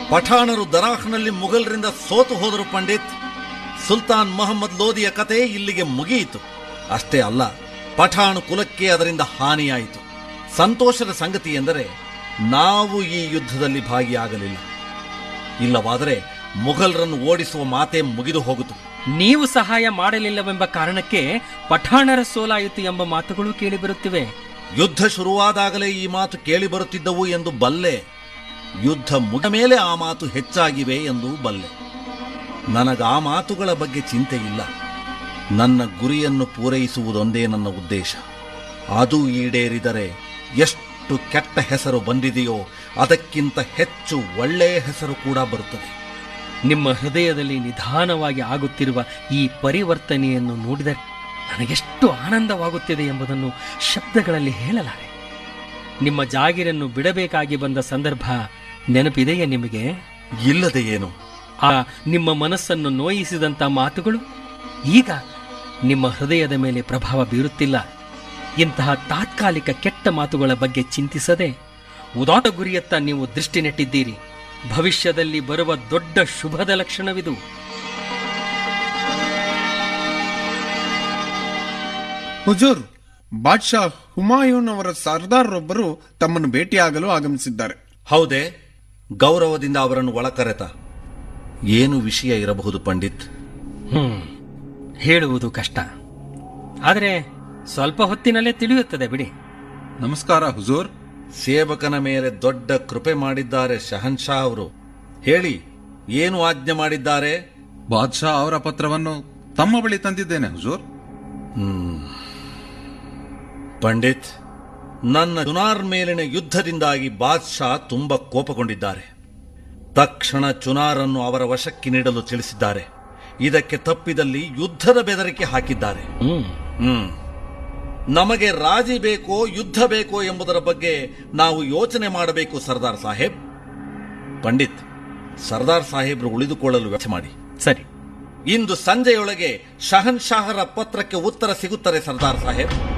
ಪಠಾಣರು ದರಾಹ್ನಲ್ಲಿ ಮುಘಲರಿಂದ ಸೋತು ಹೋದರು ಪಂಡಿತ್ ಸುಲ್ತಾನ್ ಮೊಹಮ್ಮದ್ ಲೋದಿಯ ಕತೆ ಇಲ್ಲಿಗೆ ಮುಗಿಯಿತು ಅಷ್ಟೇ ಅಲ್ಲ ಪಠಾಣ್ ಕುಲಕ್ಕೆ ಅದರಿಂದ ಹಾನಿಯಾಯಿತು ಸಂತೋಷದ ಸಂಗತಿ ಎಂದರೆ ನಾವು ಈ ಯುದ್ಧದಲ್ಲಿ ಭಾಗಿಯಾಗಲಿಲ್ಲ ಇಲ್ಲವಾದರೆ ಮುಘಲರನ್ನು ಓಡಿಸುವ ಮಾತೇ ಮುಗಿದು ಹೋಗುತ್ತು ನೀವು ಸಹಾಯ ಮಾಡಲಿಲ್ಲವೆಂಬ ಕಾರಣಕ್ಕೆ ಪಠಾಣರ ಸೋಲಾಯಿತು ಎಂಬ ಮಾತುಗಳು ಕೇಳಿಬರುತ್ತಿವೆ ಯುದ್ಧ ಶುರುವಾದಾಗಲೇ ಈ ಮಾತು ಕೇಳಿ ಬರುತ್ತಿದ್ದವು ಎಂದು ಬಲ್ಲೆ ಯುದ್ಧ ಮುಗಿದ ಮೇಲೆ ಆ ಮಾತು ಹೆಚ್ಚಾಗಿವೆ ಎಂದು ಬಲ್ಲೆ ನನಗ ಆ ಮಾತುಗಳ ಬಗ್ಗೆ ಚಿಂತೆ ಇಲ್ಲ ನನ್ನ ಗುರಿಯನ್ನು ಪೂರೈಸುವುದೊಂದೇ ನನ್ನ ಉದ್ದೇಶ ಅದು ಈಡೇರಿದರೆ ಎಷ್ಟು ಕೆಟ್ಟ ಹೆಸರು ಬಂದಿದೆಯೋ ಅದಕ್ಕಿಂತ ಹೆಚ್ಚು ಒಳ್ಳೆಯ ಹೆಸರು ಕೂಡ ಬರುತ್ತದೆ ನಿಮ್ಮ ಹೃದಯದಲ್ಲಿ ನಿಧಾನವಾಗಿ ಆಗುತ್ತಿರುವ ಈ ಪರಿವರ್ತನೆಯನ್ನು ನೋಡಿದರೆ ನನಗೆಷ್ಟು ಆನಂದವಾಗುತ್ತಿದೆ ಎಂಬುದನ್ನು ಶಬ್ದಗಳಲ್ಲಿ ಹೇಳಲಾರೆ ನಿಮ್ಮ ಜಾಗಿರನ್ನು ಬಿಡಬೇಕಾಗಿ ಬಂದ ಸಂದರ್ಭ ನೆನಪಿದೆಯೇ ನಿಮಗೆ ಇಲ್ಲದೆ ಏನು ಆ ನಿಮ್ಮ ಮನಸ್ಸನ್ನು ನೋಯಿಸಿದಂಥ ಮಾತುಗಳು ಈಗ ನಿಮ್ಮ ಹೃದಯದ ಮೇಲೆ ಪ್ರಭಾವ ಬೀರುತ್ತಿಲ್ಲ ಇಂತಹ ತಾತ್ಕಾಲಿಕ ಕೆಟ್ಟ ಮಾತುಗಳ ಬಗ್ಗೆ ಚಿಂತಿಸದೆ ಉದಾತ್ತ ಗುರಿಯತ್ತ ನೀವು ದೃಷ್ಟಿ ನೆಟ್ಟಿದ್ದೀರಿ ಭವಿಷ್ಯದಲ್ಲಿ ಬರುವ ದೊಡ್ಡ ಶುಭದ ಲಕ್ಷಣವಿದು ಹುಜೂರ್ ಬಾದ್ಶಾ ಹುಮಾಯೂನ್ ಅವರ ಸರ್ದಾರರೊಬ್ಬರು ತಮ್ಮನ್ನು ಭೇಟಿಯಾಗಲು ಆಗಮಿಸಿದ್ದಾರೆ ಹೌದೇ ಗೌರವದಿಂದ ಅವರನ್ನು ಒಳಕರೆತ ಏನು ವಿಷಯ ಇರಬಹುದು ಪಂಡಿತ್ ಹ್ಮ್ ಹೇಳುವುದು ಕಷ್ಟ ಆದರೆ ಸ್ವಲ್ಪ ಹೊತ್ತಿನಲ್ಲೇ ತಿಳಿಯುತ್ತದೆ ಬಿಡಿ ನಮಸ್ಕಾರ ಹುಜೂರ್ ಸೇವಕನ ಮೇಲೆ ದೊಡ್ಡ ಕೃಪೆ ಮಾಡಿದ್ದಾರೆ ಶಹನ್ಶಾ ಅವರು ಹೇಳಿ ಏನು ಆಜ್ಞೆ ಮಾಡಿದ್ದಾರೆ ಬಾದ್ಶಾ ಅವರ ಪತ್ರವನ್ನು ತಮ್ಮ ಬಳಿ ತಂದಿದ್ದೇನೆ ಹುಜೂರ್ ಪಂಡಿತ್ ನನ್ನ ಚುನಾರ್ ಮೇಲಿನ ಯುದ್ಧದಿಂದಾಗಿ ಬಾದ್ಶಾ ತುಂಬಾ ಕೋಪಗೊಂಡಿದ್ದಾರೆ ತಕ್ಷಣ ಚುನಾರನ್ನು ಅವರ ವಶಕ್ಕೆ ನೀಡಲು ತಿಳಿಸಿದ್ದಾರೆ ಇದಕ್ಕೆ ತಪ್ಪಿದಲ್ಲಿ ಯುದ್ಧದ ಬೆದರಿಕೆ ಹಾಕಿದ್ದಾರೆ ಹ್ಮ್ ಹ್ಮ್ ನಮಗೆ ರಾಜಿ ಬೇಕೋ ಯುದ್ಧ ಬೇಕೋ ಎಂಬುದರ ಬಗ್ಗೆ ನಾವು ಯೋಚನೆ ಮಾಡಬೇಕು ಸರ್ದಾರ್ ಸಾಹೇಬ್ ಪಂಡಿತ್ ಸರ್ದಾರ್ ಸಾಹೇಬ್ರು ಉಳಿದುಕೊಳ್ಳಲು ವ್ಯವಸ್ಥೆ ಮಾಡಿ ಸರಿ ಇಂದು ಸಂಜೆಯೊಳಗೆ ಶಹನ್ ಶಾಹರ ಪತ್ರಕ್ಕೆ ಉತ್ತರ ಸಿಗುತ್ತದೆ ಸರ್ದಾರ್ ಸಾಹೇಬ್